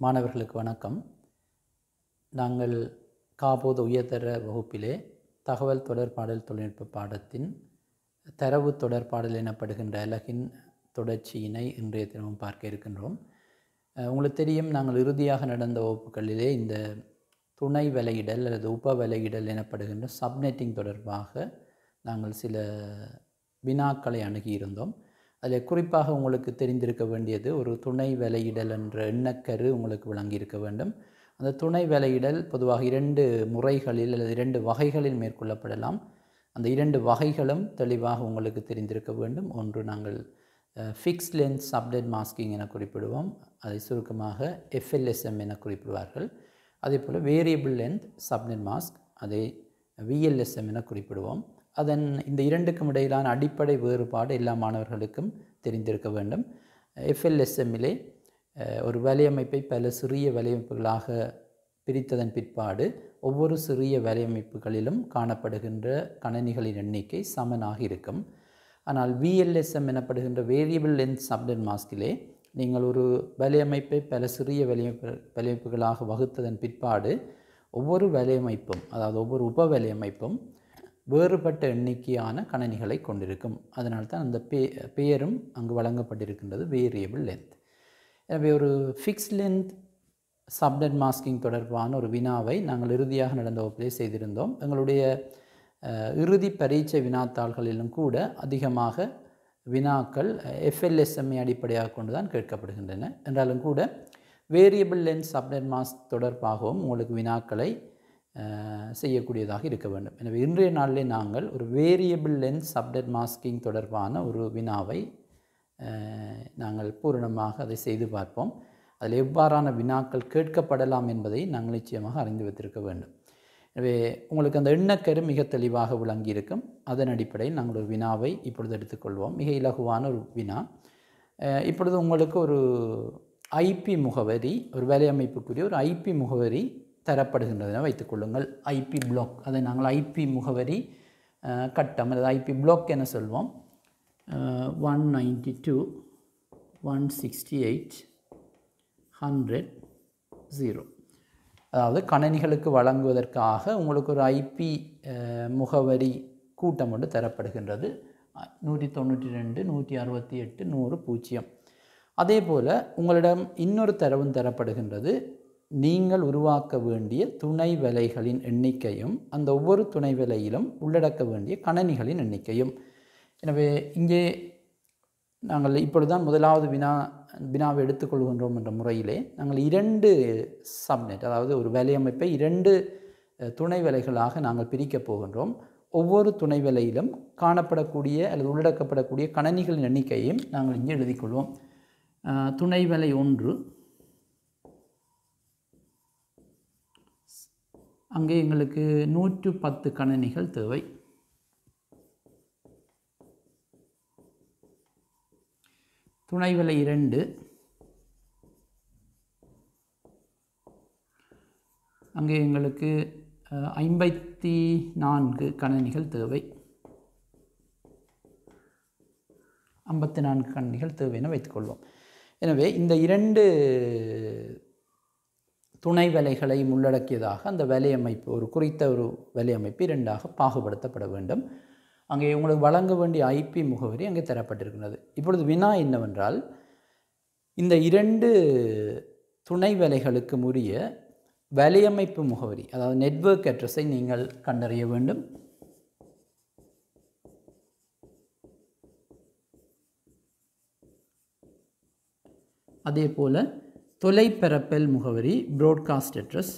மாணவர்களுக்கு வணக்கம் நாங்கள் காபோது உயர்தர வகுப்பிலே தகவல் தொடர்பாடல் தொழில்நுட்ப பாடத்தின் தரவு தொடர்பாடல் எனப்படுகின்ற அலகின் தொடர்ச்சியினை இன்றைய தினமும் பார்க்க இருக்கின்றோம் அஹ் உங்களுக்கு தெரியும் நாங்கள் இறுதியாக நடந்த வகுப்புகளிலே இந்த துணை விலையிடல் அல்லது உப விலையிடல் எனப்படுகின்ற சப்நெட்டிங் தொடர்பாக நாங்கள் சில வினாக்களை அணுகியிருந்தோம் அதில் குறிப்பாக உங்களுக்கு தெரிந்திருக்க வேண்டியது ஒரு துணை விலையிடல் என்ற எண்ணக்கரு உங்களுக்கு விளங்கியிருக்க வேண்டும் அந்த துணை விலையிடல் பொதுவாக இரண்டு முறைகளில் அல்லது இரண்டு வகைகளில் மேற்கொள்ளப்படலாம் அந்த இரண்டு வகைகளும் தெளிவாக உங்களுக்கு தெரிந்திருக்க வேண்டும் ஒன்று நாங்கள் ஃபிக்ஸ் லென்த் சப்டெட் மாஸ்கிங் என குறிப்பிடுவோம் அதை சுருக்கமாக எஃப்எல்எஸ்எம் என குறிப்பிடுவார்கள் அதே போல் வேரியபிள் லென்த் சப்நெட் மாஸ்க் அதை விஎல்எஸ்எம் என குறிப்பிடுவோம் அதன் இந்த இரண்டுக்கும் இடையிலான அடிப்படை வேறுபாடு எல்லா மாணவர்களுக்கும் தெரிந்திருக்க வேண்டும் எஃப்எல்எஸ்எம்மிலே ஒரு வலையமைப்பை பல சிறிய வலையமைப்புகளாக பிரித்ததன் பிற்பாடு ஒவ்வொரு சிறிய வலையமைப்புகளிலும் காணப்படுகின்ற கணனிகளின் எண்ணிக்கை சமனாக இருக்கும் ஆனால் விஎல்எஸ்எம் எனப்படுகின்ற வேரியபிள் லென்த் சப்டெட் மாஸ்கிலே நீங்கள் ஒரு வலையமைப்பை பல சிறிய வலையமைப்பு வலையமைப்புகளாக வகுத்ததன் பிற்பாடு ஒவ்வொரு வலையமைப்பும் அதாவது ஒவ்வொரு உப வலையமைப்பும் வேறுபட்ட எண்ணிக்கையான கணனிகளை கொண்டிருக்கும் அதனால்தான் அந்த பே பெயரும் அங்கு வழங்கப்பட்டிருக்கின்றது வேரியபிள் லென்த் எனவே ஒரு ஃபிக்ஸ் லென்த் சப்டெட் மாஸ்கிங் தொடர்பான ஒரு வினாவை நாங்கள் இறுதியாக நடந்த வகுப்பிலே செய்திருந்தோம் எங்களுடைய இறுதி பரீட்சை வினாத்தாள்களிலும் கூட அதிகமாக வினாக்கள் எஃப்எல்எஸ்எம்ஐ அடிப்படையாக கொண்டு தான் கேட்கப்படுகின்றன என்றாலும் கூட வேரியபிள் லென்த் சப்டெட் மாஸ்க் தொடர்பாகவும் உங்களுக்கு வினாக்களை செய்யக்கூடியதாக இருக்க வேண்டும் எனவே இன்றைய நாளிலே நாங்கள் ஒரு வேரியபிள் லென்த் சப்டெட் மாஸ்கிங் தொடர்பான ஒரு வினாவை நாங்கள் பூரணமாக அதை செய்து பார்ப்போம் அதில் எவ்வாறான வினாக்கள் கேட்கப்படலாம் என்பதை நாங்கள் நிச்சயமாக அறிந்து வைத்திருக்க வேண்டும் எனவே உங்களுக்கு அந்த எண்ணக்கரு மிக தெளிவாக விளங்கியிருக்கும் அதன் அடிப்படையில் நாங்கள் ஒரு வினாவை இப்பொழுது எடுத்துக்கொள்வோம் மிக இலகுவான ஒரு வினா இப்பொழுது உங்களுக்கு ஒரு ஐபி முகவரி ஒரு வேலையமைப்புக்குரிய ஒரு ஐபி முகவரி தரப்படுகின்றதென வைத்துக்கொள்ளுங்கள் ஐபி பிளாக் அதை நாங்கள் ஐபி முகவரி கட்டம் அல்லது ஐபி பிளாக் என சொல்வோம் one ninety two one sixty eight hundred zero அதாவது கணனிகளுக்கு வழங்குவதற்காக உங்களுக்கு ஒரு ஐபி முகவரி கூட்டம் ஒன்று தரப்படுகின்றது நூற்றி தொண்ணூற்றி ரெண்டு நூற்றி அறுபத்தி எட்டு நூறு பூஜ்ஜியம் அதே போல் உங்களிடம் இன்னொரு தரவும் தரப்படுகின்றது நீங்கள் உருவாக்க வேண்டிய துணை விலைகளின் எண்ணிக்கையும் அந்த ஒவ்வொரு துணை விலையிலும் உள்ளடக்க வேண்டிய கணனிகளின் எண்ணிக்கையும் எனவே இங்கே நாங்கள் இப்பொழுதுதான் முதலாவது வினா வினாவை எடுத்துக்கொள்கின்றோம் என்ற முறையிலே நாங்கள் இரண்டு சப்நெட் அதாவது ஒரு வேலையமைப்பை இரண்டு துணை விலைகளாக நாங்கள் பிரிக்கப் போகின்றோம் ஒவ்வொரு துணை விலையிலும் காணப்படக்கூடிய அல்லது உள்ளடக்கப்படக்கூடிய கணனிகளின் எண்ணிக்கையையும் நாங்கள் இங்கே எழுதிக்கொள்வோம் துணை விலை ஒன்று அங்கே எங்களுக்கு நூற்று பத்து கணனிகள் தேவை துணை விலை இரண்டு அங்கே எங்களுக்கு ஐம்பத்தி நான்கு கணனிகள் தேவை ஐம்பத்தி நான்கு கணனிகள் தேவை என வைத்துக்கொள்வோம் எனவே இந்த இரண்டு துணை விலைகளை உள்ளடக்கியதாக அந்த வேலையமைப்பு ஒரு குறித்த ஒரு வேலையமைப்பு இரண்டாக பாகுபடுத்தப்பட வேண்டும் அங்கே உங்களுக்கு வழங்க வேண்டிய ஐபி முகவரி அங்கே தரப்பட்டிருக்கிறது இப்பொழுது வினா என்னவென்றால் இந்த இரண்டு துணை வேலைகளுக்கு உரிய வலையமைப்பு முகவரி அதாவது நெட்வொர்க் அட்ரஸை நீங்கள் கண்டறிய வேண்டும் அதே போல் தொலைப்பரப்பல் முகவரி ப்ராட்காஸ்ட் அட்ரஸ்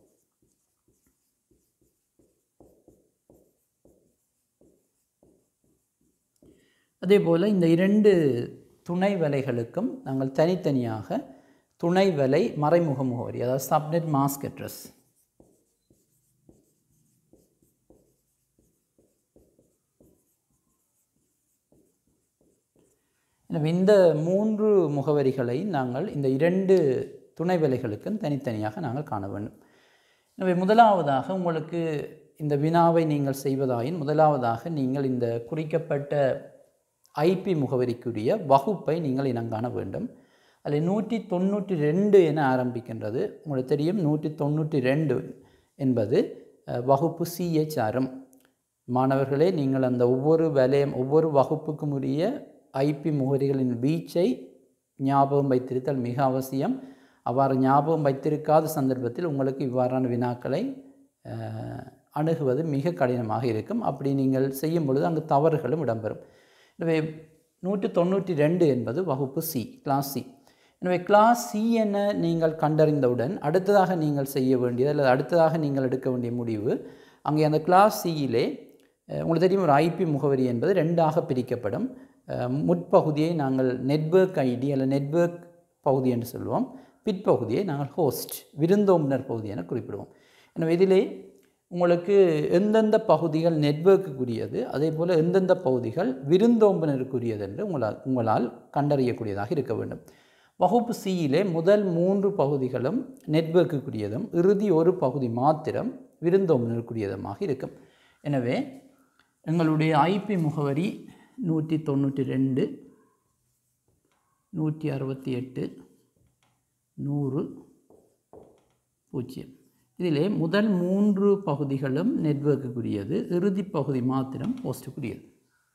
அதே போல் இந்த இரண்டு துணை விலைகளுக்கும் நாங்கள் தனித்தனியாக துணை விலை மறைமுக முகவரி அதாவது சப்நெட் மாஸ்க் அட்ரஸ் எனவே இந்த மூன்று முகவரிகளை நாங்கள் இந்த இரண்டு துணை விலைகளுக்கும் தனித்தனியாக நாங்கள் காண வேண்டும் எனவே முதலாவதாக உங்களுக்கு இந்த வினாவை நீங்கள் செய்வதாயின் முதலாவதாக நீங்கள் இந்த குறிக்கப்பட்ட ஐபி முகவரிக்குரிய வகுப்பை நீங்கள் இனங்காண வேண்டும் அதில் நூற்றி தொண்ணூற்றி ரெண்டு என ஆரம்பிக்கின்றது உங்களுக்கு தெரியும் நூற்றி தொண்ணூற்றி ரெண்டு என்பது அஹ், வகுப்பு சிஹெச்ஆர்எம் மாணவர்களே நீங்கள் அந்த ஒவ்வொரு வலயம் ஒவ்வொரு வகுப்புக்கும் உரிய ஐபி முகவரிகளின் வீச்சை ஞாபகம் வைத்திருத்தல் மிக அவசியம் அவ்வாறு ஞாபகம் வைத்திருக்காத சந்தர்ப்பத்தில் உங்களுக்கு இவ்வாறான வினாக்களை அஹ், அணுகுவது மிக கடினமாக இருக்கும் அப்படி நீங்கள் செய்யும் பொழுது அங்கு தவறுகளும் இடம்பெறும் எனவே நூற்றி தொண்ணூற்றி ரெண்டு என்பது வகுப்பு சி கிளாஸ் சி எனவே கிளாஸ் சி என நீங்கள் கண்டறிந்தவுடன் அடுத்ததாக நீங்கள் செய்ய வேண்டியது அல்லது அடுத்ததாக நீங்கள் எடுக்க வேண்டிய முடிவு அங்கே அந்த கிளாஸ் சியிலே உங்களுக்கு தெரியும் ஒரு ஐபி முகவரி என்பது ரெண்டாக பிரிக்கப்படும் அஹ், முற்பகுதியை நாங்கள் நெட்வொர்க் ஐடி அல்லது நெட்வொர்க் பகுதி என்று சொல்லுவோம் பிற்பகுதியை நாங்கள் ஹோஸ்ட் விருந்தோம்புனர் பகுதி என குறிப்பிடுவோம் எனவே இதிலே உங்களுக்கு எந்தெந்த பகுதிகள் நெட்வொர்க்குரியது அதே போல் எந்தெந்த பகுதிகள் விருந்தோம்பனருக்குரியது என்று உங்களால் உங்களால் கண்டறியக்கூடியதாக இருக்க வேண்டும் வகுப்பு சியிலே முதல் மூன்று பகுதிகளும் நெட்வொர்க்குரியதும் இறுதி ஒரு பகுதி மாத்திரம் விருந்தோம்பனருக்குரியதுமாக இருக்கும் எனவே எங்களுடைய ஐபி முகவரி நூற்றி தொண்ணூற்றி ரெண்டு நூற்றி அறுபத்தி எட்டு நூறு பூஜ்ஜியம் இதிலே முதல் மூன்று பகுதிகளும் நெட்வொர்க்குரியது இறுதி பகுதி மாத்திரம் போஸ்ட்டுக்குரியது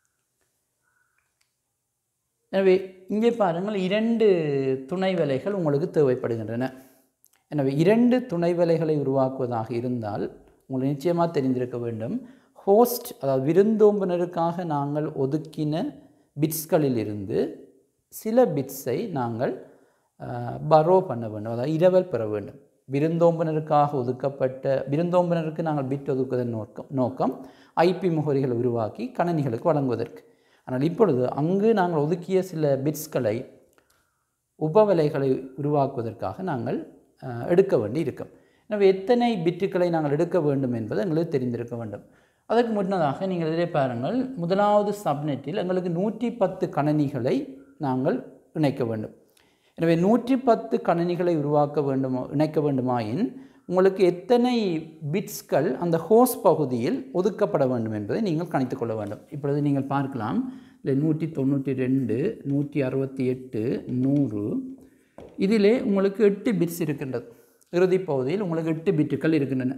எனவே இங்கே பாருங்கள் இரண்டு துணை வேலைகள் உங்களுக்கு தேவைப்படுகின்றன எனவே இரண்டு துணை வேலைகளை உருவாக்குவதாக இருந்தால் உங்களுக்கு நிச்சயமாக தெரிந்திருக்க வேண்டும் ஹோஸ்ட் அதாவது விருந்தோம்பனருக்காக நாங்கள் ஒதுக்கின பிட்ஸ்களிலிருந்து சில பிட்ஸை நாங்கள் பரோ பண்ண வேண்டும் அதாவது இரவல் பெற வேண்டும் விருந்தோம்பனருக்காக ஒதுக்கப்பட்ட விருந்தோம்பனருக்கு நாங்கள் பிட் ஒதுக்குவதன் நோக்கம் நோக்கம் ஐபி முகவரிகளை உருவாக்கி கணனிகளுக்கு வழங்குவதற்கு ஆனால் இப்பொழுது அங்கு நாங்கள் ஒதுக்கிய சில பிட்ஸ்களை உபவிலைகளை உருவாக்குவதற்காக நாங்கள் அஹ், எடுக்க வேண்டி இருக்கும் எனவே எத்தனை பிட்டுகளை நாங்கள் எடுக்க வேண்டும் என்பது எங்களுக்கு தெரிந்திருக்க வேண்டும் அதற்கு முன்னதாக நீங்கள் இதிலே பாருங்கள் முதலாவது சப்நெட்டில் எங்களுக்கு நூற்றி பத்து கணனிகளை நாங்கள் இணைக்க வேண்டும் எனவே நூற்றி பத்து கணனிகளை உருவாக்க வேண்டுமா இணைக்க வேண்டுமாயின் உங்களுக்கு எத்தனை பிட்ஸ்கள் அந்த ஹோஸ் பகுதியில் ஒதுக்கப்பட வேண்டும் என்பதை நீங்கள் கணித்துக் கொள்ள வேண்டும் இப்பொழுது நீங்கள் பார்க்கலாம் இல்லை நூற்றி தொண்ணூற்றி ரெண்டு நூற்றி அறுபத்தி எட்டு நூறு இதிலே உங்களுக்கு எட்டு பிட்ஸ் இருக்கின்றது இறுதி பகுதியில் உங்களுக்கு எட்டு பிட்டுகள் இருக்கின்றன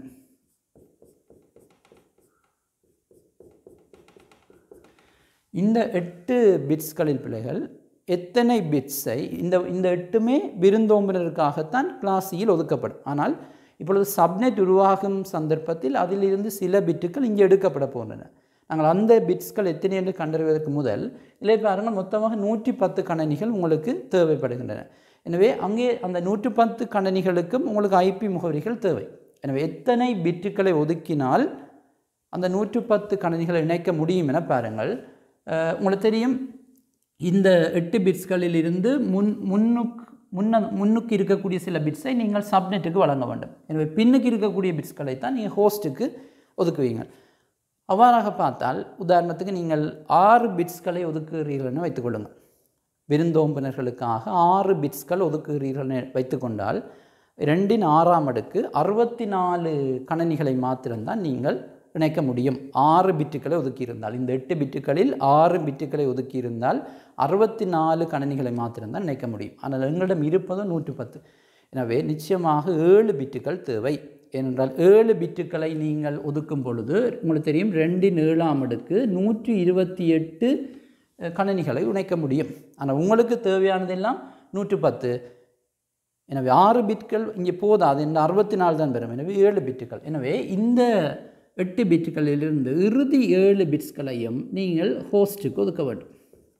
இந்த எட்டு பிட்ஸ்களில் பிள்ளைகள் எத்தனை பிட்ஸை இந்த இந்த எட்டுமே விருந்தோம்பினருக்காகத்தான் கிளாஸியில் ஒதுக்கப்படும் ஆனால் இப்பொழுது சப்நெட் உருவாகும் சந்தர்ப்பத்தில் அதிலிருந்து சில பிட்டுகள் இங்கே எடுக்கப்பட போகின்றன நாங்கள் அந்த பிட்ஸ்கள் எத்தனை என்று கண்டறிவதற்கு முதல் இல்லை பாருங்கள் மொத்தமாக நூற்றி பத்து கணனிகள் உங்களுக்கு தேவைப்படுகின்றன எனவே அங்கே அந்த நூற்றி பத்து கணனிகளுக்கும் உங்களுக்கு ஐபி முகவரிகள் தேவை எனவே எத்தனை பிட்டுகளை ஒதுக்கினால் அந்த நூற்று பத்து கணனிகளை இணைக்க முடியும் என பாருங்கள் அஹ், உங்களுக்கு தெரியும் இந்த எட்டு பிட்ஸ்களில் இருந்து முன் முன்னுக்கு முன்ன முன்னுக்கு இருக்கக்கூடிய சில பிட்ஸை நீங்கள் சப்நெட்டுக்கு வழங்க வேண்டும் எனவே பின்னுக்கு இருக்கக்கூடிய பிட்ஸ்களை தான் நீங்கள் ஹோஸ்ட்டுக்கு ஒதுக்குவீங்க அவ்வாறாக பார்த்தால் உதாரணத்துக்கு நீங்கள் ஆறு பிட்ஸ்களை ஒதுக்குகிறீர்கள்னு வைத்துக்கொள்ளுங்கள் விருந்தோம்பினர்களுக்காக ஆறு பிட்ஸ்கள் ஒதுக்குகிறீர்கள் வைத்துக்கொண்டால் ரெண்டின் ஆறாம் அடுக்கு அறுபத்தி நாலு கணனிகளை மாத்திரம்தான் நீங்கள் இணைக்க முடியும் ஆறு பிட்டுகளை ஒதுக்கியிருந்தால் இந்த எட்டு பிட்டுகளில் ஆறு பிட்டுகளை ஒதுக்கியிருந்தால் அறுபத்தி நாலு கணனிகளை மாத்திரம்தான் இணைக்க முடியும் ஆனால் எங்களிடம் இருப்பது நூற்றி பத்து எனவே நிச்சயமாக ஏழு பிட்டுகள் தேவை ஏனென்றால் ஏழு பிட்டுகளை நீங்கள் ஒதுக்கும் பொழுது உங்களுக்கு தெரியும் ரெண்டின் ஏழாம் அடுக்கு நூற்றி இருபத்தி எட்டு அஹ், கணனிகளை இணைக்க முடியும் ஆனால் உங்களுக்கு தேவையானதெல்லாம் நூற்று பத்து எனவே ஆறு பிட்கள் இங்கே போதாது இந்த அறுபத்தி நாலு தான் பெறும் எனவே ஏழு பிட்டுகள் எனவே இந்த எட்டு பிட்டுகளிலிருந்து இறுதி ஏழு பிட்ஸ்களையும் நீங்கள் ஹோஸ்ட்டுக்கு ஒதுக்க வேண்டும்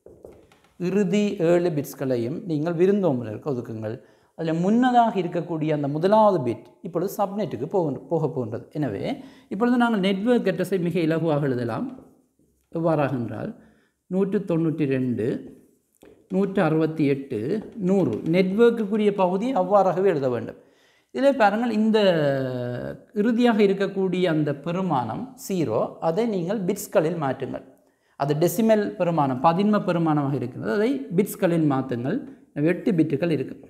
இறுதி ஏழு பிட்ஸ்களையும் நீங்கள் விருந்தோம்பலருக்கு ஒதுக்குங்கள் அதில் முன்னதாக இருக்கக்கூடிய அந்த முதலாவது பிட் இப்பொழுது சப்நெட்டுக்கு போக போக போகின்றது எனவே இப்பொழுது நாங்கள் நெட்வொர்க் அட்ரஸை மிக இலகுவாக எழுதலாம் எவ்வாறாக என்றால் நூற்று தொண்ணூற்றி ரெண்டு நூற்று அறுபத்தி எட்டு நூறு நெட்வொர்க்குரிய பகுதி அவ்வாறாகவே எழுத வேண்டும் இதில் பாருங்கள் இந்த இறுதியாக இருக்கக்கூடிய அந்த பெருமானம் ஜீரோ அதை நீங்கள் பிட்ஸ்களில் மாற்றுங்கள் அது டெசிமல் பெருமானம் பதின்ம பெருமானமாக இருக்கிறது அதை பிட்ஸ்களில் மாற்றுங்கள் எட்டு பிட்டுகள் இருக்குது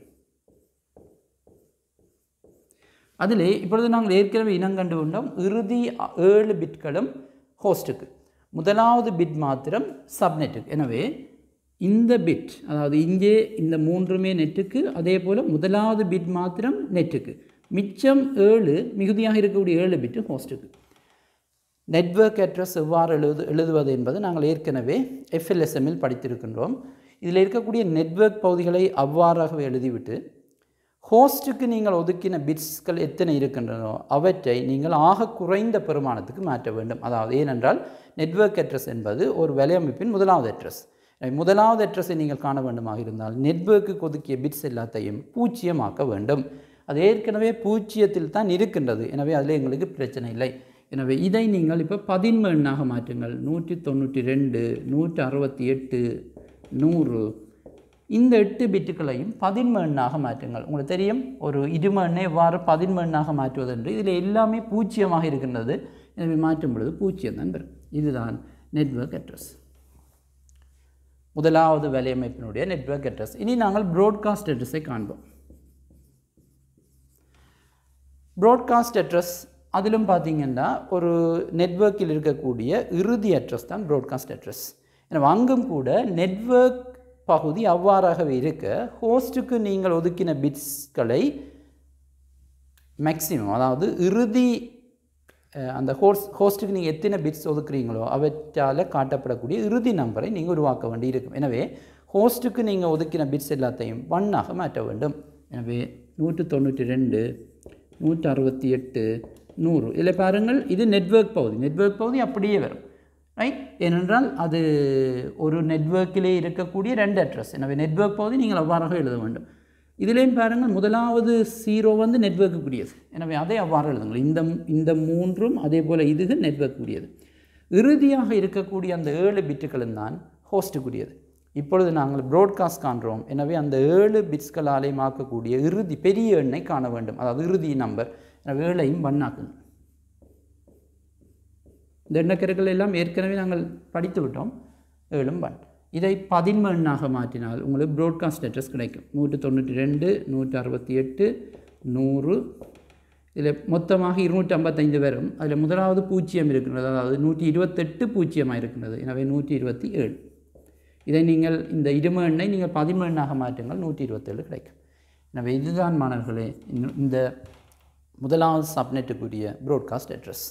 அதில் இப்பொழுது நாங்கள் ஏற்கனவே இனங்கண்டு கொண்டோம் இறுதி அ- ஏழு பிட்களும் ஹோஸ்ட்டுக்கு முதலாவது பிட் மாத்திரம் சப்நெட்டுக்கு எனவே இந்த பிட் அதாவது இங்கே இந்த மூன்றுமே நெட்டுக்கு அதே போல் முதலாவது பிட் மாத்திரம் நெட்டுக்கு மிச்சம் ஏழு மிகுதியாக இருக்கக்கூடிய ஏழு பிட்டு ஹோஸ்ட்டுக்கு நெட்வொர்க் அட்ரஸ் எவ்வாறு எழுது எழுதுவது என்பது நாங்கள் ஏற்கனவே எஃப்எல்எஸ்எம்மில் படித்திருக்கின்றோம் இதில் இருக்கக்கூடிய நெட்வொர்க் பகுதிகளை அவ்வாறாகவே எழுதிவிட்டு ஹோஸ்ட்டுக்கு நீங்கள் ஒதுக்கின பிட்ஸ்கள் எத்தனை இருக்கின்றனோ அவற்றை நீங்கள் ஆக குறைந்த பெருமானத்துக்கு மாற்ற வேண்டும் அதாவது ஏனென்றால் நெட்வொர்க் அட்ரஸ் என்பது ஒரு வலையமைப்பின் முதலாவது அட்ரஸ் முதலாவது அட்ரஸை நீங்கள் காண வேண்டுமாக இருந்தால் நெட்வொர்க்கு ஒதுக்கிய பிட்ஸ் எல்லாத்தையும் பூஜ்ஜியமாக்க வேண்டும் அது ஏற்கனவே பூஜ்ஜியத்தில் தான் இருக்கின்றது எனவே அதில் எங்களுக்கு பிரச்சனை இல்லை எனவே இதை நீங்கள் இப்போ பதின்ம எண்ணாக மாற்றுங்கள் நூற்றி தொண்ணூற்றி ரெண்டு நூற்றி அறுபத்தி எட்டு நூறு இந்த எட்டு பிட்டுகளையும் பதின்ம எண்ணாக மாற்றுங்கள் உங்களுக்கு தெரியும் ஒரு இரும எண்ணை எவ்வாறு பதின்ம எண்ணாக மாற்றுவது என்று இதில் எல்லாமே பூஜ்ஜியமாக இருக்கின்றது எனவே மாற்றும் பொழுது பூஜ்ஜியம் தான் பெறும் இதுதான் நெட்வொர்க் அட்ரஸ் முதலாவது வலையமைப்பினுடைய நெட்வொர்க் அட்ரஸ் இனி நாங்கள் ப்ராட்காஸ்ட் அட்ரஸை காண்போம் ப்ராட்காஸ்ட் அட்ரஸ் அதிலும் பார்த்தீங்கன்னா ஒரு நெட்வொர்க்கில் இருக்கக்கூடிய இறுதி அட்ரஸ் தான் ப்ராட்காஸ்ட் அட்ரஸ் எனவே அங்கும் கூட நெட்வொர்க் பகுதி அவ்வாறாகவே இருக்க ஹோஸ்ட்டுக்கு நீங்கள் ஒதுக்கின பிட்ஸ்களை மேக்ஸிமம் அதாவது இறுதி அஹ், அந்த ஹோஸ் ஹோஸ்ட்டுக்கு நீங்கள் எத்தனை பிட்ஸ் ஒதுக்குறீங்களோ அவற்றால் காட்டப்படக்கூடிய இறுதி நம்பரை நீங்கள் உருவாக்க வேண்டி இருக்கும் எனவே ஹோஸ்ட்டுக்கு நீங்கள் ஒதுக்கின பிட்ஸ் எல்லாத்தையும் ஒன்னாக மாற்ற வேண்டும் எனவே நூற்று தொண்ணூற்றி ரெண்டு நூற்றி அறுபத்தி எட்டு நூறு இதில் பாருங்கள் இது நெட்வொர்க் பகுதி நெட்வொர்க் பகுதி அப்படியே வரும் ரைட் ஏனென்றால் அது ஒரு நெட்வொர்க்கிலே இருக்கக்கூடிய ரெண்டு அட்ரஸ் எனவே நெட்வொர்க் பகுதி நீங்கள் அவ்வாறாக எழுத வேண்டும் இதிலேயும் பாருங்கள் முதலாவது ஜீரோ வந்து நெட்வொர்க்குரியது எனவே அதை அவ்வாறு எழுதுங்கள் இந்த இந்த மூன்றும் அதே போல் இதுகு நெட்வொர்க்குரியது இறுதியாக இருக்கக்கூடிய அந்த ஏழு பிட்டுகளும் தான் ஹோஸ்ட்டுக்குரியது இப்பொழுது நாங்கள் ப்ராட்காஸ்ட் காண்றோம் எனவே அந்த ஏழு பிட்ஸ்களாலே மாக்கக்கூடிய இறுதி பெரிய எண்ணை காண வேண்டும் அதாவது இறுதி நம்பர் எனவே ஏழையும் பண்ணாக்குங்க இந்த எண்ணக்கருக்கள் எல்லாம் ஏற்கனவே நாங்கள் படித்து விட்டோம் ஏழும் பன் இதை பதின்ம எண்ணாக மாற்றினால் உங்களுக்கு ப்ராட்காஸ்ட் அட்ரஸ் கிடைக்கும் நூற்றி தொண்ணூற்றி ரெண்டு நூற்றி அறுபத்தி எட்டு நூறு இதில் மொத்தமாக இருநூற்றி ஐம்பத்தைந்து வரும் அதில் முதலாவது பூஜ்ஜியம் இருக்கின்றது அதாவது நூற்றி இருபத்தெட்டு பூஜ்ஜியமாக இருக்கின்றது எனவே நூற்றி இருபத்தி ஏழு இதை நீங்கள் இந்த இரும எண்ணை நீங்கள் பதின்ம எண்ணாக மாற்றுங்கள் நூற்றி இருபத்தேழு கிடைக்கும் எனவே இதுதான் மாணவர்களே இந்த- இந்த முதலாவது சப்நெட்டுக்குரிய ப்ராட்காஸ்ட் அட்ரஸ்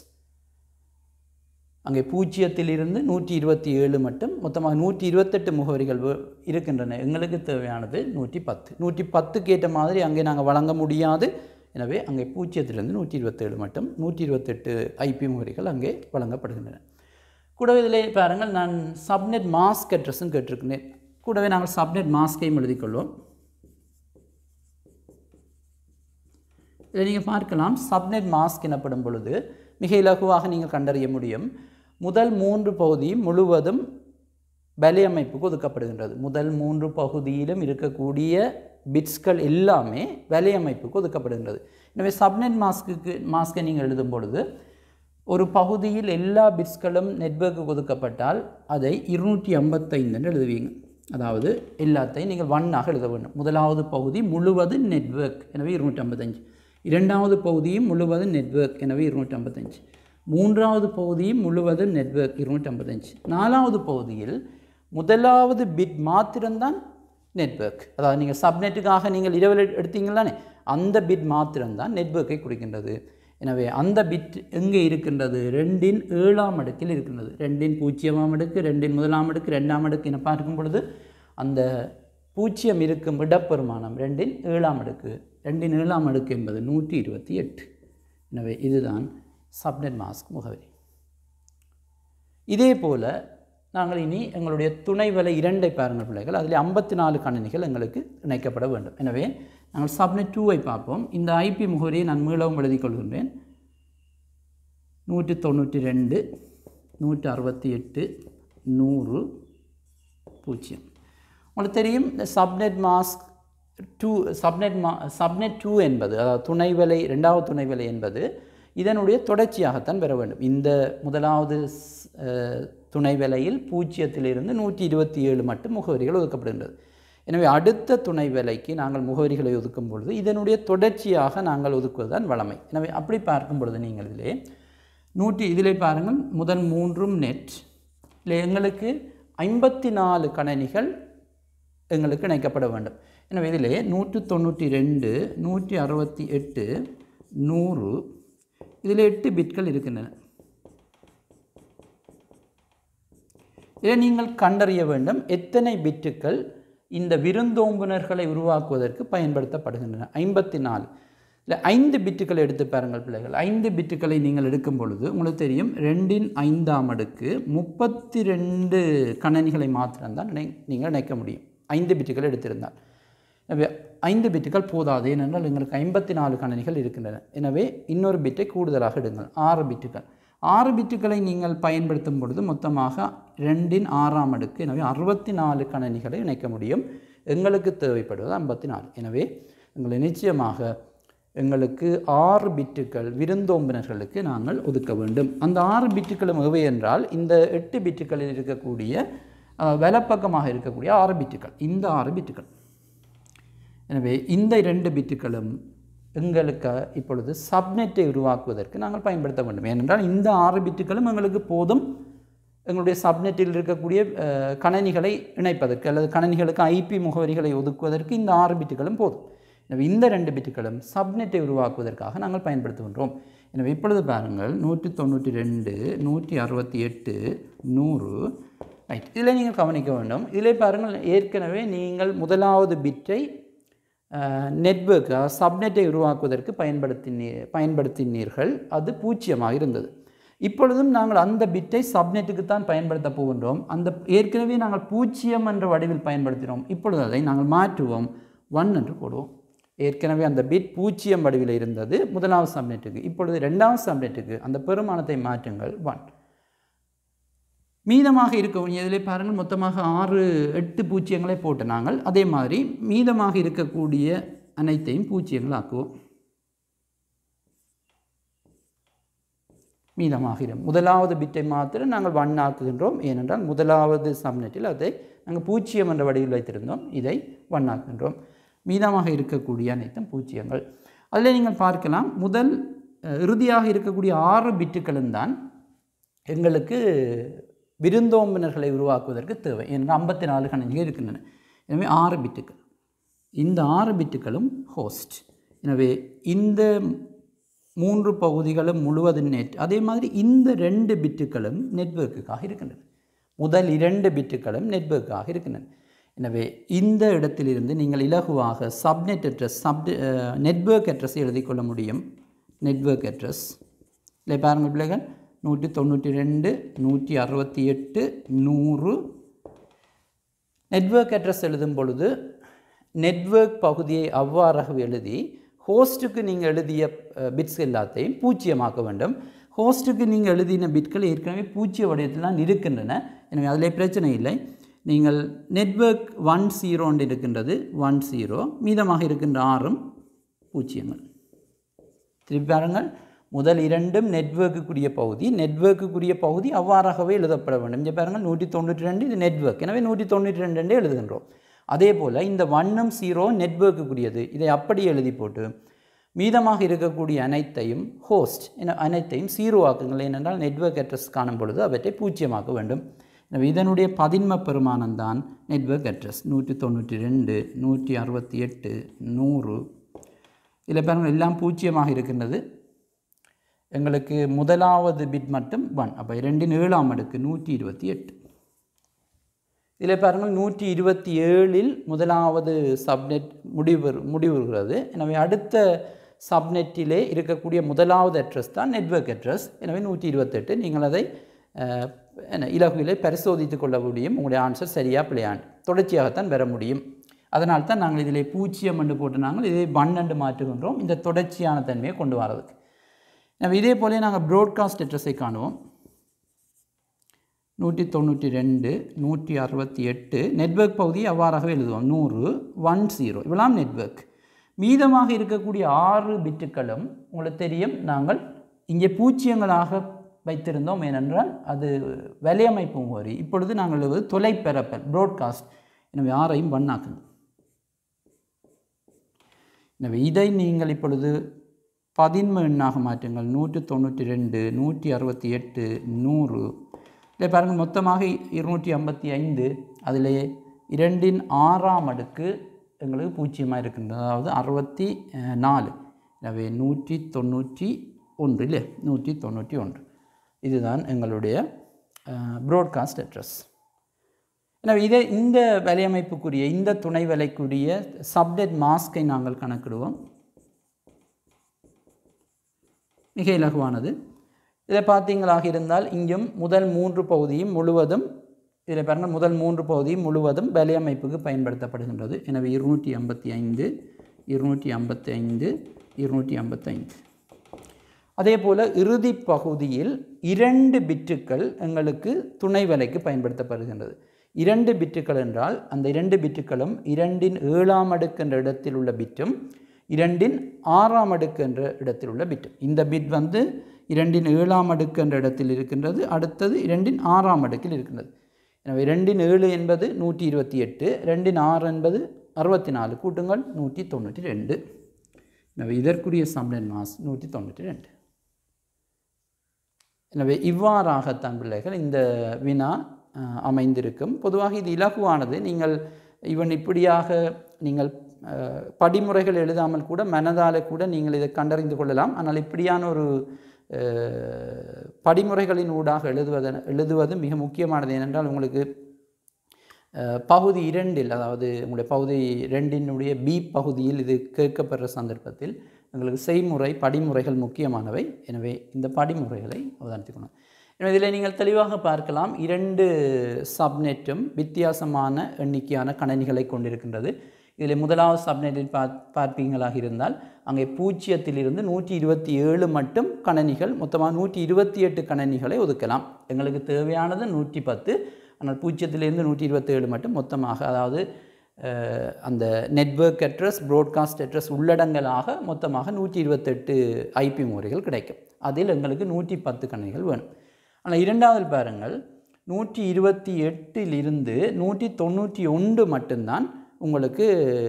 அங்கே பூஜ்ஜியத்திலிருந்து நூற்றி இருபத்தி ஏழு மட்டும் மொத்தமாக நூற்றி இருபத்தெட்டு முகவரிகள் வே- இருக்கின்றன எங்களுக்கு தேவையானது நூற்றி பத்து நூற்றி பத்துக்கு ஏற்ற மாதிரி அங்கே நாங்கள் வழங்க முடியாது எனவே அங்கே பூஜ்ஜியத்திலிருந்து நூற்றி இருபத்தேழு மட்டும் நூற்றி இருபத்தெட்டு ஐபி முகவரிகள் அங்கே வழங்கப்படுகின்றன கூடவே இதில் பாருங்கள் நான் சப்நெட் மாஸ்க் அட்ரஸும் கேட்டிருக்கிறேன் கூடவே நாங்கள் சப்நெட் மாஸ்கையும் எழுதிக்கொள்வோம் இதை நீங்கள் பார்க்கலாம் சப்நெட் மாஸ்க் எனப்படும் பொழுது மிக இலகுவாக நீங்கள் கண்டறிய முடியும் முதல் மூன்று பகுதி முழுவதும் வலையமைப்புக்கு ஒதுக்கப்படுகின்றது முதல் மூன்று பகுதியிலும் இருக்கக்கூடிய பிட்ஸ்கள் எல்லாமே வலையமைப்புக்கு ஒதுக்கப்படுகின்றது எனவே சப்நெட் மாஸ்க்கு மாஸ்கை நீங்கள் எழுதும் பொழுது ஒரு பகுதியில் எல்லா பிட்ஸ்களும் நெட்வொர்க்கு ஒதுக்கப்பட்டால் அதை இருநூற்றி ஐம்பத்தைந்துன்னு எழுதுவீங்க அதாவது எல்லாத்தையும் நீங்கள் ஒன்னாக எழுத வேண்டும் முதலாவது பகுதி முழுவதும் நெட்வொர்க் எனவே இருநூற்றி ஐம்பத்தஞ்சு இரண்டாவது பகுதியும் முழுவதும் நெட்வொர்க் எனவே இருநூற்றி ஐம்பத்தஞ்சு மூன்றாவது பகுதியும் முழுவதும் நெட்வொர்க் இருநூற்றி ஐம்பத்தஞ்சு நாலாவது பகுதியில் முதலாவது பிட் மாத்திரம்தான் நெட்வொர்க் அதாவது நீங்கள் சப்நெட்டுக்காக நீங்கள் இரவில் எடுத்தீங்களானே அந்த பிட் மாத்திரம்தான் நெட்வொர்க்கை குறிக்கின்றது எனவே அந்த பிட் எங்கே இருக்கின்றது ரெண்டின் ஏழாம் அடுக்கில் இருக்கின்றது ரெண்டின் பூஜ்ஜியமாம் அடுக்கு ரெண்டின் முதலாம் அடுக்கு ரெண்டாம் அடுக்கு என பார்க்கும் பொழுது அந்த பூஜ்ஜியம் இருக்கும் இடப்பெருமானம் ரெண்டின் ஏழாம் அடுக்கு ரெண்டின் ஏழாம் அடுக்கு என்பது நூற்றி இருபத்தி எட்டு எனவே இதுதான் சப்நெட் மாஸ்க் முகவரி இதே போல் நாங்கள் இனி எங்களுடைய துணை வலை இரண்டை பாருங்கள் பிள்ளைகள் அதில் ஐம்பத்தி நாலு கணினிகள் எங்களுக்கு இணைக்கப்பட வேண்டும் எனவே நாங்கள் சப்நெட் டூவை பார்ப்போம் இந்த ஐபி முகவரியை நான் மீளவும் எழுதிக் கொள்கின்றேன் நூற்றி தொண்ணூற்றி ரெண்டு நூற்றி அறுபத்தி எட்டு நூறு பூஜ்ஜியம் உங்களுக்கு தெரியும் இந்த சப்நெட் மாஸ்க் டூ சப்நெட் மா சப்நெட் டூ என்பது அதாவது துணை வலை ரெண்டாவது துணை வலை என்பது இதனுடைய தொடர்ச்சியாகத்தான் பெற வேண்டும் இந்த முதலாவது ஸ்- அஹ், துணை வலையில் பூஜ்ஜியத்திலிருந்து நூற்றி இருபத்தி ஏழு மட்டும் முகவரிகள் ஒதுக்கப்படுகின்றது எனவே அடுத்த துணை வேலைக்கு நாங்கள் முகவரிகளை ஒதுக்கும் பொழுது இதனுடைய தொடர்ச்சியாக நாங்கள் ஒதுக்குவதுதான் வளமை எனவே அப்படி பார்க்கும் பொழுது நீங்கள் இதிலே நூற்றி இதிலே பாருங்கள் முதல் மூன்றும் நெட் இல்லை எங்களுக்கு ஐம்பத்தி நாலு கணனிகள் எங்களுக்கு இணைக்கப்பட வேண்டும் எனவே இதிலே நூற்று தொண்ணூற்றி ரெண்டு நூற்றி அறுபத்தி எட்டு நூறு இதில் எட்டு பிட்கள் இருக்கின்றன இதை நீங்கள் கண்டறிய வேண்டும் எத்தனை பிட்டுகள் இந்த விருந்தோம்புனர்களை உருவாக்குவதற்கு பயன்படுத்தப்படுகின்றன ஐம்பத்தி நாலு இல்லை ஐந்து பிட்டுகளை எடுத்து பாருங்கள் பிள்ளைகள் ஐந்து பிட்டுகளை நீங்கள் எடுக்கும் பொழுது உங்களுக்கு தெரியும் ரெண்டின் ஐந்தாம் அடுக்கு முப்பத்தி ரெண்டு கணனிகளை மாத்திரம்தான் நினை நீங்கள் நினைக்க முடியும் ஐந்து பிட்டுகள் எடுத்திருந்தால் எனவே ஐந்து பிட்டுகள் போதாது ஏனென்றால் எங்களுக்கு ஐம்பத்தி நாலு கணனிகள் இருக்கின்றன எனவே இன்னொரு பிட்டை கூடுதலாக எடுங்கள் ஆறு பிட்டுகள் ஆறு பிட்டுகளை நீங்கள் பயன்படுத்தும் பொழுது மொத்தமாக ரெண்டின் ஆறாம் அடுக்கு எனவே அறுபத்தி நாலு கணனிகளை இணைக்க முடியும் எங்களுக்கு தேவைப்படுவது ஐம்பத்தி நாலு எனவே எங்களை நிச்சயமாக எங்களுக்கு ஆறு பிட்டுகள் விருந்தோம்பினர்களுக்கு நாங்கள் ஒதுக்க வேண்டும் அந்த ஆறு பிட்டுகளும் எவை என்றால் இந்த எட்டு பிட்டுகளில் இருக்கக்கூடிய அஹ், வலப்பக்கமாக இருக்கக்கூடிய ஆறு பிட்டுகள் இந்த ஆறு பிட்டுகள் எனவே இந்த இரண்டு பிட்டுகளும் எங்களுக்கு இப்பொழுது சப்நெட்டை உருவாக்குவதற்கு நாங்கள் பயன்படுத்த வேண்டும் ஏனென்றால் இந்த ஆறு பிட்டுகளும் எங்களுக்கு போதும் எங்களுடைய சப்நெட்டில் இருக்கக்கூடிய அஹ், கணனிகளை இணைப்பதற்கு அல்லது கணனிகளுக்கு ஐபி முகவரிகளை ஒதுக்குவதற்கு இந்த ஆறு பிட்டுகளும் போதும் எனவே இந்த ரெண்டு பிட்டுகளும் சப்நெட்டை உருவாக்குவதற்காக நாங்கள் பயன்படுத்துகின்றோம் எனவே இப்பொழுது பாருங்கள் நூற்றி தொண்ணூற்றி ரெண்டு நூற்றி அறுபத்தி எட்டு நூறு ரைட் இதில் நீங்கள் கவனிக்க வேண்டும் இதில் பாருங்கள் ஏற்கனவே நீங்கள் முதலாவது பிட்டை நெட்வொர்க் சப்நெட்டை உருவாக்குவதற்கு பயன்படுத்தினீ பயன்படுத்தினீர்கள் அது பூஜ்ஜியமாக இருந்தது இப்பொழுதும் நாங்கள் அந்த பிட்டை சப்நெட்டுக்கு தான் பயன்படுத்த போகின்றோம் அந்த ஏற்கனவே நாங்கள் பூஜ்ஜியம் என்ற வடிவில் பயன்படுத்தினோம் இப்பொழுது அதை நாங்கள் மாற்றுவோம் ஒன் என்று போடுவோம் ஏற்கனவே அந்த பிட் பூஜ்ஜியம் வடிவில் இருந்தது முதலாவது சப்நெட்டுக்கு இப்பொழுது ரெண்டாவது சப்நெட்டுக்கு அந்த பெருமானத்தை மாற்றுங்கள் ஒன் மீதமாக இருக்கக்கூடிய இதில் பாருங்கள் மொத்தமாக ஆறு எட்டு பூஜ்ஜியங்களை போட்டு நாங்கள் அதே மாதிரி மீதமாக இருக்கக்கூடிய அனைத்தையும் பூஜ்ஜியங்கள் ஆக்குவோம் மீதமாகிறோம் முதலாவது பிட்டை மாத்திரம் நாங்கள் ஒன் ஆக்குகின்றோம் ஏனென்றால் முதலாவது சப்நெட்டில் அதை நாங்கள் பூஜ்ஜியம் என்ற வடிவில் வைத்திருந்தோம் இதை ஒன் ஆக்குகின்றோம் மீதமாக இருக்கக்கூடிய அனைத்தும் பூஜ்ஜியங்கள் அதில் நீங்கள் பார்க்கலாம் முதல் அஹ், இறுதியாக இருக்கக்கூடிய ஆறு பிட்டுகளும் தான் எங்களுக்கு விருந்தோம்பினர்களை உருவாக்குவதற்கு தேவை ஏன்னா ஐம்பத்தி நாலு கணக்குகள் இருக்கின்றன எனவே ஆறு பிட்டுகள் இந்த ஆறு பிட்டுகளும் ஹோஸ்ட் எனவே இந்த மூன்று பகுதிகளும் முழுவதும் நெட் அதே மாதிரி இந்த ரெண்டு பிட்டுகளும் நெட்வொர்க்குக்காக இருக்கின்றன முதல் இரண்டு பிட்டுகளும் நெட்வொர்க்காக இருக்கின்றன எனவே இந்த இடத்திலிருந்து நீங்கள் இலகுவாக சப்நெட் அட்ரஸ் சப் நெட்வொர்க் அட்ரஸை எழுதிக் கொள்ள முடியும் நெட்வொர்க் அட்ரஸ் இல்லை பாருங்கள் பிள்ளைகள் நூற்றி தொண்ணூற்றி ரெண்டு நூற்றி அறுபத்தி எட்டு நூறு நெட்வொர்க் அட்ரஸ் எழுதும் பொழுது நெட்வொர்க் பகுதியை அவ்வாறாக எழுதி ஹோஸ்ட்டுக்கு நீங்கள் எழுதிய பிட்ஸ் எல்லாத்தையும் பூஜ்ஜியமாக்க வேண்டும் ஹோஸ்ட்டுக்கு நீங்கள் எழுதின பிட்கள் ஏற்கனவே பூஜ்ஜிய வடிவத்தில் தான் இருக்கின்றன எனவே அதில் பிரச்சனை இல்லை நீங்கள் நெட்வொர்க் ஒன் ஜீரோன்னு இருக்கின்றது ஒன் ஜீரோ மீதமாக இருக்கின்ற ஆறும் பூஜ்ஜியங்கள் திருப்பி பாருங்கள் முதல் இரண்டும் நெட்வொர்க்குரிய பகுதி நெட்வொர்க்குரிய பகுதி அவ்வாறாகவே எழுதப்பட வேண்டும் இங்கே பாருங்கள் நூற்றி தொண்ணூற்றி ரெண்டு இது நெட்வொர்க் எனவே நூற்றி தொண்ணூற்றி ரெண்டு எழுதுகின்றோம் அதே போல் இந்த ஒன்னும் ஜீரோ நெட்வொர்க்குரியது இதை அப்படி எழுதி போட்டு மீதமாக இருக்கக்கூடிய அனைத்தையும் ஹோஸ்ட் என அனைத்தையும் ஜீரோ ஆக்குங்கள் ஏனென்றால் நெட்வொர்க் அட்ரஸ் காணும் பொழுது அவற்றை பூஜ்ஜியமாக்க வேண்டும் எனவே இதனுடைய பதின்ம பெருமானம் தான் நெட்வொர்க் அட்ரஸ் நூற்றி தொண்ணூற்றி ரெண்டு நூற்றி அறுபத்தி எட்டு நூறு இதில் பாருங்கள் எல்லாம் பூஜ்ஜியமாக இருக்கின்றது எங்களுக்கு முதலாவது பிட் மட்டும் ஒன் அப்போ இரண்டின் ஏழாம் அடுக்கு நூற்றி இருபத்தி எட்டு இதில் பாருங்கள் நூற்றி இருபத்தி ஏழில் முதலாவது சப்நெட் முடிவு முடிவுறுகிறது எனவே அடுத்த சப்நெட்டிலே இருக்கக்கூடிய முதலாவது அட்ரஸ் தான் நெட்வொர்க் அட்ரஸ் எனவே நூற்றி இருபத்தெட்டு நீங்கள் அதை அஹ், என்ன இலகுவிலே பரிசோதித்து கொள்ள முடியும் உங்களுடைய ஆன்சர் சரியா பிள்ளையாண்டு தொடர்ச்சியாகத்தான் வர முடியும் அதனால் தான் நாங்கள் இதிலே பூஜ்ஜியம் என்று போட்டு நாங்கள் இதை பன்னெண்டு மாற்றுகின்றோம் இந்த தொடர்ச்சியான தன்மையை கொண்டு வரதுக்கு எனவே இதே போல நாங்கள் ப்ரோட்காஸ்ட் அட்ரஸை காணுவோம் நூற்றி தொண்ணூற்றி ரெண்டு நூற்றி அறுபத்தி எட்டு நெட்வொர்க் பகுதியை அவ்வாறாகவே எழுதுவோம் நூறு ஒன் ஜீரோ இவ்வளவு நெட்வொர்க் மீதமாக இருக்கக்கூடிய ஆறு பிட்டுகளும் உங்களுக்கு தெரியும் நாங்கள் இங்கே பூஜ்ஜியங்களாக வைத்திருந்தோம் ஏனென்றால் அது வலையமைப்பு முகவரி இப்பொழுது நாங்கள் எழுதுவது தொலைப்பரப்பல் ப்ரோட்காஸ்ட் எனவே ஆறையும் பண்ணாக்குங்க எனவே இதை நீங்கள் இப்பொழுது பதின்ம எண்ணாக மாற்றுங்கள் நூற்றி தொண்ணூற்றி ரெண்டு நூற்றி அறுபத்தி எட்டு நூறு இல்லை பாருங்கள் மொத்தமாக இருநூற்றி ஐம்பத்தி ஐந்து அதிலே இரண்டின் ஆறாம் அடுக்கு எங்களுக்கு பூஜ்ஜியமாக இருக்கின்றது அதாவது அறுபத்தி அஹ், நாலு எனவே நூற்றி தொண்ணூற்றி ஒன்று இல்லை நூற்றி தொண்ணூற்றி ஒன்று இதுதான் எங்களுடைய ப்ராட்காஸ்ட் அட்ரஸ் எனவே இதை இந்த வலையமைப்புக்குரிய இந்த துணை வலைக்குரிய சப்டெட் மாஸ்கை நாங்கள் கணக்கிடுவோம் மிக இலகுவானது இதை பார்த்தீங்களாக இருந்தால் இங்கும் முதல் மூன்று பகுதியும் முழுவதும் இதில் பாருங்கள் முதல் மூன்று பகுதியும் முழுவதும் வலையமைப்புக்கு பயன்படுத்தப்படுகின்றது எனவே இருநூற்றி ஐம்பத்தி ஐந்து இருநூற்றி ஐம்பத்தி ஐந்து இருநூற்றி ஐம்பத்தைந்து அதே போல் இறுதி பகுதியில் இரண்டு பிட்டுக்கள் எங்களுக்கு துணை வலைக்கு பயன்படுத்தப்படுகின்றது இரண்டு பிட்டுக்கள் என்றால் அந்த இரண்டு பிட்டுக்களும் இரண்டின் ஏழாம் அடுக்கு என்ற இடத்தில் உள்ள பிட்டும் இரண்டின் ஆறாம் அடுக்கு என்ற இடத்தில் உள்ள பிட்டும் இந்த பிட் வந்து இரண்டின் ஏழாம் அடுக்கு என்ற இடத்தில் இருக்கின்றது அடுத்தது இரண்டின் ஆறாம் அடுக்கில் இருக்கின்றது எனவே ரெண்டின் ஏழு என்பது நூற்றி இருபத்தி எட்டு ரெண்டின் ஆறு என்பது அறுபத்தி நாலு கூட்டுங்கள் நூற்றி தொண்ணூற்றி ரெண்டு எனவே இதற்குரிய சம்டன் மாஸ் நூற்றி தொண்ணூற்றி ரெண்டு எனவே இவ்வாறாகத்தான் பிள்ளைகள் இந்த வினா அஹ், அமைந்திருக்கும் பொதுவாக இது இலகுவானது நீங்கள் இவன் இப்படியாக நீங்கள் அஹ், படிமுறைகள் எழுதாமல் கூட மனதாலே கூட நீங்கள் இதை கண்டறிந்து கொள்ளலாம் ஆனால் இப்படியான ஒரு அஹ், படிமுறைகளின் ஊடாக எழுதுவத எழுதுவது மிக முக்கியமானது ஏனென்றால் உங்களுக்கு அஹ், பகுதி இரண்டில் அதாவது உங்களுடைய பகுதி ரெண்டினுடைய பி பகுதியில் இது கேட்கப்படுற சந்தர்ப்பத்தில் எங்களுக்கு செய்முறை படிமுறைகள் முக்கியமானவை எனவே இந்த படிமுறைகளை அவதானித்துக்கணும் எனவே இதில் நீங்கள் தெளிவாக பார்க்கலாம் இரண்டு சப்நெட்டும் வித்தியாசமான எண்ணிக்கையான கணனிகளை கொண்டிருக்கின்றது இதில் முதலாவது சப்நெட்டில் பார் பார்ப்பீங்களாக இருந்தால் அங்கே பூஜ்ஜியத்திலிருந்து நூற்றி இருபத்தி ஏழு மட்டும் கணனிகள் மொத்தமாக நூற்றி இருபத்தி எட்டு கணனிகளை ஒதுக்கலாம் எங்களுக்கு தேவையானது நூற்றி பத்து ஆனால் பூஜ்ஜியத்திலிருந்து நூற்றி இருபத்தேழு மட்டும் மொத்தமாக அதாவது அஹ், அந்த நெட்வொர்க் அட்ரஸ் ப்ராட்காஸ்ட் அட்ரஸ் உள்ளடங்கலாக மொத்தமாக நூற்றி இருபத்தெட்டு ஐபி முறைகள் கிடைக்கும் அதில் எங்களுக்கு நூற்றி பத்து கணனிகள் வேணும் ஆனால் இரண்டாவது பாருங்கள் நூற்றி இருபத்தி எட்டிலிருந்து நூற்றி தொண்ணூற்றி ஒன்று மட்டும்தான் உங்களுக்கு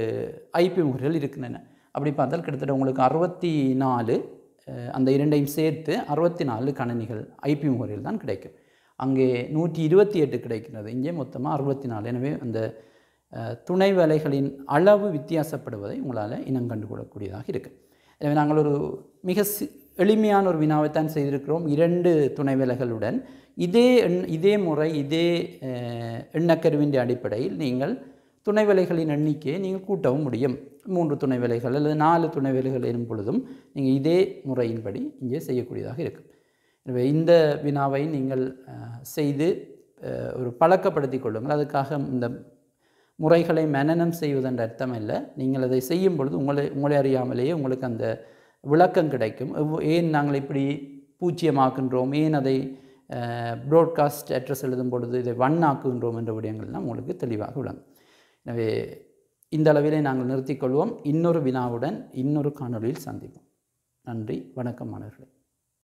ஐபி முறைகள் இருக்கின்றன அப்படி பார்த்தால் கிட்டத்தட்ட உங்களுக்கு அறுபத்தி நாலு அஹ், அந்த இரண்டையும் சேர்த்து அறுபத்தி நாலு கணனிகள் ஐபி முறையில் தான் கிடைக்கும் அங்கே நூற்றி இருபத்தி எட்டு கிடைக்கிறது இங்கே மொத்தமாக அறுபத்தி நாலு எனவே அந்த அஹ், துணை வேலைகளின் அளவு வித்தியாசப்படுவதை உங்களால் இனம் கண்டுகொள்ளக்கூடியதாக இருக்குது எனவே நாங்கள் ஒரு மிக சி எளிமையான ஒரு வினாவைத்தான் செய்திருக்கிறோம் இரண்டு துணை வேலைகளுடன் இதே எண் இதே முறை இதே அஹ், எண்ணக்கருவின் அடிப்படையில் நீங்கள் துணை வேலைகளின் எண்ணிக்கையை நீங்கள் கூட்டவும் முடியும் மூன்று துணை வேலைகள் அல்லது நாலு துணை வேலைகள் எனும் பொழுதும் நீங்கள் இதே முறையின்படி இங்கே செய்யக்கூடியதாக இருக்கும் எனவே இந்த வினாவை நீங்கள் அஹ், செய்து அஹ், ஒரு பழக்கப்படுத்திக் கொள்ளுங்கள் அதுக்காக இந்த முறைகளை மனனம் செய்வதென்ற அர்த்தம் இல்லை நீங்கள் அதை செய்யும் பொழுது உங்களை உங்களை அறியாமலேயே உங்களுக்கு அந்த விளக்கம் கிடைக்கும் எவ்வ- ஏன் நாங்கள் இப்படி பூச்சியமாக்குன்றோம் ஏன் அதை ப்ராட்காஸ்ட் அட்ரஸ் எழுதும் பொழுது இதை வண்ணாக்குகின்றோம் என்ற விடயங்கள்லாம் உங்களுக்கு தெளிவாக விளங்கும் எனவே இந்த அளவிலே நாங்கள் நிறுத்திக்கொள்வோம் இன்னொரு வினாவுடன் இன்னொரு காணொளியில் சந்திப்போம் நன்றி வணக்கம் மாணவர்களே